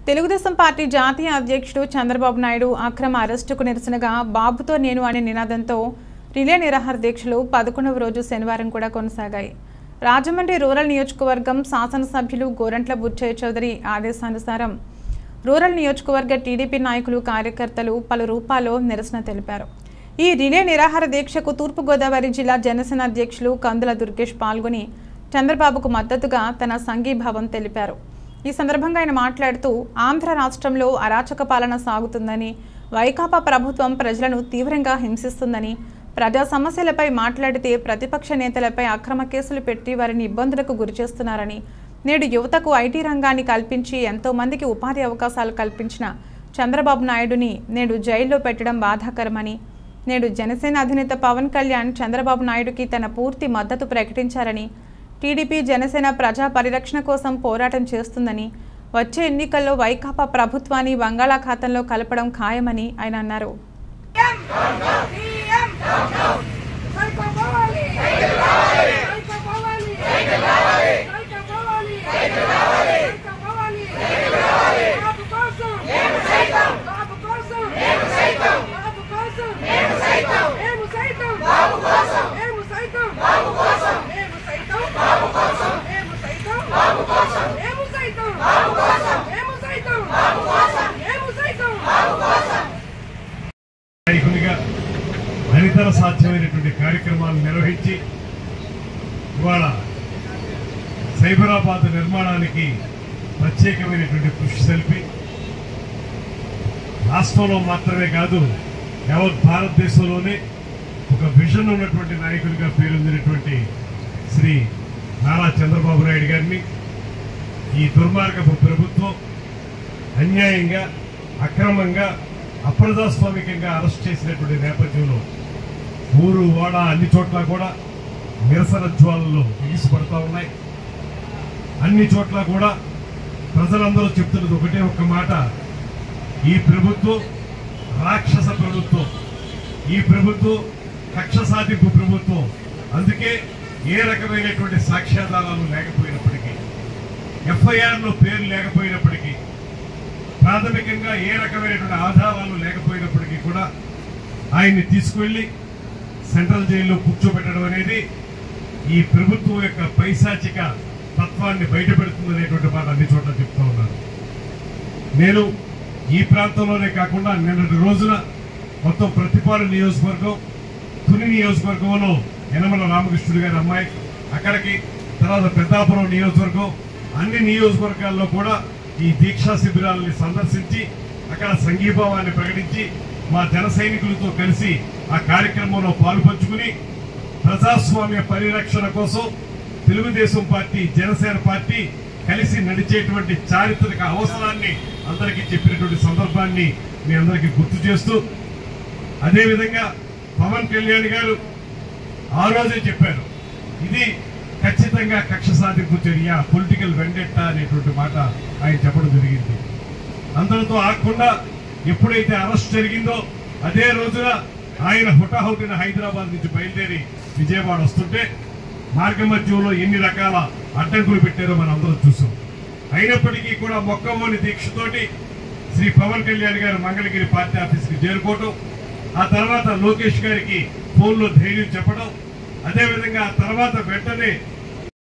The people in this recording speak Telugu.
తెలుగుదేశం పార్టీ జాతీయ అధ్యక్షుడు చంద్రబాబు నాయుడు అక్రమ అరెస్టుకు నిరసనగా బాబుతో నేను అనే నినాదంతో రిలే నిరాహార దీక్షలు పదకొండవ రోజు శనివారం కూడా కొనసాగాయి రాజమండ్రి రూరల్ నియోజకవర్గం శాసనసభ్యులు గోరంట్ల బుచ్చయ్య చౌదరి ఆదేశానుసారం రూరల్ నియోజకవర్గ టీడీపీ నాయకులు కార్యకర్తలు పలు రూపాల్లో నిరసన తెలిపారు ఈ రిలే నిరాహార దీక్షకు తూర్పుగోదావరి జిల్లా జనసేన అధ్యక్షులు కందుల దుర్గేష్ పాల్గొని చంద్రబాబుకు మద్దతుగా తన సంఘీభావం తెలిపారు ఈ సందర్భంగా ఆయన మాట్లాడుతూ ఆంధ్ర రాష్ట్రంలో అరాచక పాలన సాగుతుందని వైకాపా ప్రభుత్వం ప్రజలను తీవ్రంగా హింసిస్తుందని ప్రజా సమస్యలపై మాట్లాడితే ప్రతిపక్ష నేతలపై అక్రమ కేసులు పెట్టి వారిని ఇబ్బందులకు గురిచేస్తున్నారని నేడు యువతకు ఐటీ రంగాన్ని కల్పించి ఎంతో మందికి ఉపాధి అవకాశాలు కల్పించిన చంద్రబాబు నాయుడుని నేడు జైల్లో పెట్టడం బాధాకరమని నేడు జనసేన అధినేత పవన్ కళ్యాణ్ చంద్రబాబు నాయుడుకి తన పూర్తి మద్దతు ప్రకటించారని టీడీపీ జనసేన ప్రజా పరిరక్షణ కోసం పోరాటం చేస్తుందని వచ్చే ఎన్నికల్లో వైకాపా ప్రభుత్వాన్ని బంగాళాఖాతంలో కలపడం ఖాయమని ఆయన అన్నారు సీఎం సైకో పోవాలి సైకో పోవాలి సైకో పోవాలి సైకో పోవాలి బాబు కోసం మేము సైతం బాబు కోసం మేము సైతం బాబు కోసం మేము సైతం మేము సైతం బాబు కోసం మేము సైతం బాబు కోసం మేము సైతం బాబు కోసం మేము సైతం బాబు కోసం మేము సైతం బాబు కోసం మేము సైతం బాబు కోసం మేము సైతం బాబు కోసం నాయకునిగా అనితర సాధ్యమైనటువంటి కార్యక్రమాలు నిర్వహించి ఇవాళ సైబరాబాద్ నిర్మాణానికి ప్రత్యేకమైనటువంటి కృషి తెలిపి రాష్ట్రంలో మాత్రమే కాదు యావత్ భారతదేశంలోనే ఒక విజన్ ఉన్నటువంటి నాయకుడిగా పేరొందినటువంటి శ్రీ నారా చంద్రబాబు నాయుడు గారిని ఈ దుర్మార్గపు ప్రభుత్వం అన్యాయంగా అక్రమంగా అప్రజాస్వామికంగా అరెస్ట్ చేసినటువంటి నేపథ్యంలో ఊరు వాడ అన్ని చోట్ల కూడా నిరసన జ్వాలలు ఎగిసిపడతా ఉన్నాయి అన్ని చోట్ల కూడా ప్రజలందరూ చెప్తున్నది ఒకటే ఒక్క మాట ఈ ప్రభుత్వం రాక్షస ప్రభుత్వం ఈ ప్రభుత్వం కక్ష సాధింపు ప్రభుత్వం అందుకే ఏ రకమైనటువంటి సాక్ష్యాధారాలు లేకపోయినప్పటికీ ఎఫ్ఐఆర్లో పేరు లేకపోయినప్పటికీ ప్రాథమికంగా ఏ రకమైనటువంటి ఆధారాలు లేకపోయినప్పటికీ కూడా ఆయన్ని తీసుకువెళ్లి సెంట్రల్ జైల్లో కూర్చోబెట్టడం అనేది ఈ ప్రభుత్వం యొక్క పైశాచిక తత్వాన్ని బయటపెడుతుందనేటువంటి మాట అన్ని చోట్ల చెప్తా ఉన్నాను నేను ఈ ప్రాంతంలోనే కాకుండా నిన్నటి రోజున మొత్తం ప్రతిపాడు నియోజకవర్గం తుని నియోజకవర్గంలో యనమల రామకృష్ణుడు గారి అమ్మాయి అక్కడికి తర్వాత పెద్దాపురం నియోజకవర్గం అన్ని నియోజకవర్గాల్లో కూడా ఈ దీక్షా శిబిరాలని సందర్శించి అక్కడ సంఘీభావాన్ని ప్రకటించి మా జన సైనికులతో కలిసి ఆ కార్యక్రమంలో పాలుపంచుకుని ప్రజాస్వామ్య పరిరక్షణ కోసం తెలుగుదేశం పార్టీ జనసేన పార్టీ కలిసి నడిచేటువంటి చారిత్రక అవసరాన్ని అందరికీ చెప్పినటువంటి సందర్భాన్ని మీ అందరికీ గుర్తు చేస్తూ అదేవిధంగా పవన్ కళ్యాణ్ గారు ఆ రోజే చెప్పారు ఇది ఖచ్చితంగా కక్ష సాధింపు చర్య పొలిటికల్ వెండెట్టా అనేటువంటి మాట ఆయన చెప్పడం జరిగింది అందరితో ఆగకుండా ఎప్పుడైతే అరెస్ట్ జరిగిందో అదే రోజున ఆయన హుటాహుటిన హైదరాబాద్ నుంచి బయలుదేరి విజయవాడ వస్తుంటే మార్గ మధ్యంలో ఎన్ని రకాల అడ్డంకులు పెట్టారో మనం అందరం చూసాం అయినప్పటికీ కూడా మొక్కమోని దీక్షతోటి శ్రీ పవన్ కళ్యాణ్ గారు మంగళగిరి పార్టీ ఆఫీస్కి చేరుకోవటం ఆ తర్వాత లోకేష్ గారికి ఫోన్లో ధైర్యం చెప్పడం అదేవిధంగా ఆ తర్వాత వెంటనే